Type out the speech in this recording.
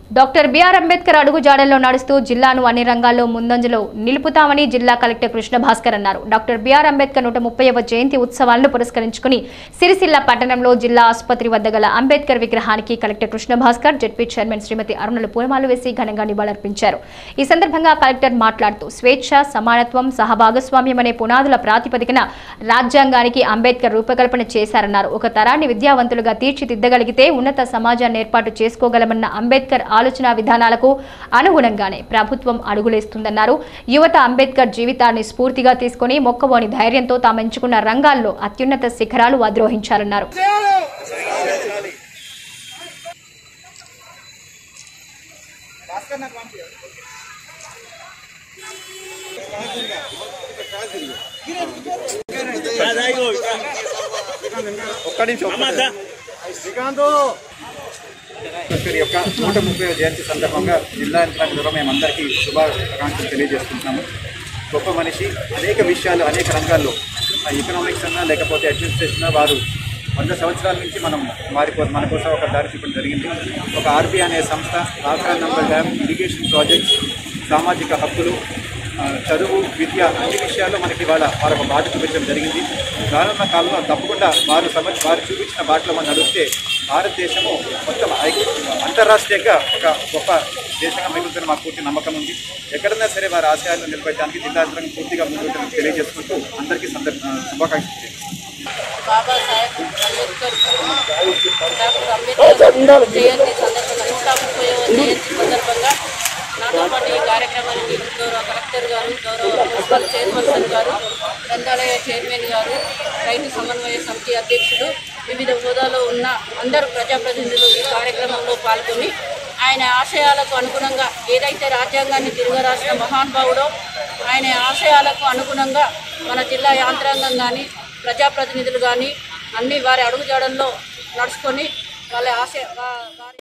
Doctor BR Ambedkar అడుగుజాడల్లో నడుస్తూ జిల్లాను అన్ని రంగాల్లో ముందంజలో నిలుపుతామని జిల్లా కలెక్టర్ కృష్ణ భాస్కర్ అన్నారు డాక్టర్ బిఆర్ అంబేద్కర్ నూట ముప్పైవ జయంతి ఉత్సవాలను పురస్కరించుకుని సిరిసిల్ల పట్టణంలో జిల్లా ఆసుపత్రి వద్ద గల అంబేద్కర్ విగ్రహానికి collector Krishna Bhaskar ZP chairman Srimati అరుణులు పూలమాలు వేసి ఘనంగా నివాళులర్పించారు ఈ సందర్భంగా కలెక్టర్ మాట్లాడుతూ స్వేచ్ఛ సమానత్వం సహభాగస్వామ్యం అనే పునాదుల ప్రాతిపదికన రాజ్యాంగానికి అంబేద్కర్ రూపకల్పన చేశారన్నారు ఒక తరాన్ని విద్యావంతులుగా తీర్చిదిద్దగలిగితే ఉన్నత సమాజాన్ని ఏర్పాటు చేసుకోగలమన్న అంబేద్కర్ ఆలోచన విధానాలకు అనుగుణంగానే ప్రభుత్వం అడుగులేస్తుందన్నారు యువత అంబేద్కర్ జీవితాన్ని స్ఫూర్తిగా తీసుకుని మొక్కవోని ధైర్యంతో తాము ఎంచుకున్న రంగాల్లో అత్యున్నత శిఖరాలు అధిరోహించారన్నారు ఒక్క నిమిషం అంబేద్కర్ యొక్క నూట ముప్పై జయంతి సందర్భంగా జిల్లా యంత్రాంగ ద్వారా మేమందరికీ శుభాకాంక్షలు తెలియజేస్తున్నాము గొప్ప మనిషి అనేక విషయాలు అనేక రంగాల్లో ఎకనామిక్స్ అన్నా లేకపోతే అడ్మినిస్ట్రేషన్ వారు వంద సంవత్సరాల నుంచి మనం వారి కో- మన కోసం ఒక దారి చూపడం జరిగింది ఒక ఆర్బీ అనే సంస్థ ఆఖరా నంబర్ డ్యామ్ ఇరిగేషన్ ప్రాజెక్ట్స్ సామాజిక హక్కులు ఆ, చదువు విద్య అన్ని విషయాల్లో మనకి ఇవాళ వారు ఒక బాట చూపించడం జరిగింది రానున్న కాలంలో తప్పకుండా వారు సమ వారు చూపించిన బాటలో మనం నడిస్తే భారతదేశము మొత్తం ఐ- అంతర్రాష్ట్రీయంగా ఒక గొప్ప దేశంగా మిగులుతున్న మాకు పూర్తి నమ్మకం ఉంది ఎక్కడన్నా సరే వారి ఆశయాలను నిలబెట్టడానికి జిల్లా యంత్రాంగం పూర్తిగా ముందుకు తెలియజేసుకుంటూ అందరికీ సందర్ ఆ, శుభాకాంక్షలు తెలియజేస్తున్నాను. బాబాసాహెబ్ అంబేద్కర్ డాక్టర్ అంబేద్కర్ జయంతి సందర్భంగా నూట ముప్పైవ జయంతి సందర్భంగా నాతో పాటు ఈ కార్యక్రమానికి గౌరవ కలెక్టర్ గారు గౌరవ మున్సిపల్ చైర్పర్సన్ గారు గ్రంథాలయ చైర్మన్ గారు రైతు సమన్వయ సమితి అధ్యక్షుడు వివిధ హోదాలో ఉన్న అందరు ప్రజాప్రతినిధులు ఈ కార్యక్రమంలో పాల్గొని ఆయన ఆశయాలకు అనుగుణంగా ఏదైతే రాజ్యాంగాన్ని తిరగరాసిన మహానుభావుడో ఆయన ఆశయాలకు అనుగుణంగా మన జిల్లా యాంత్రాంగం కానీ ప్రజాప్రతినిధులు కానీ అన్ని వారి అడుగుజాడల్లో నడుచుకొని వాళ్ళ ఆశ వా- వారి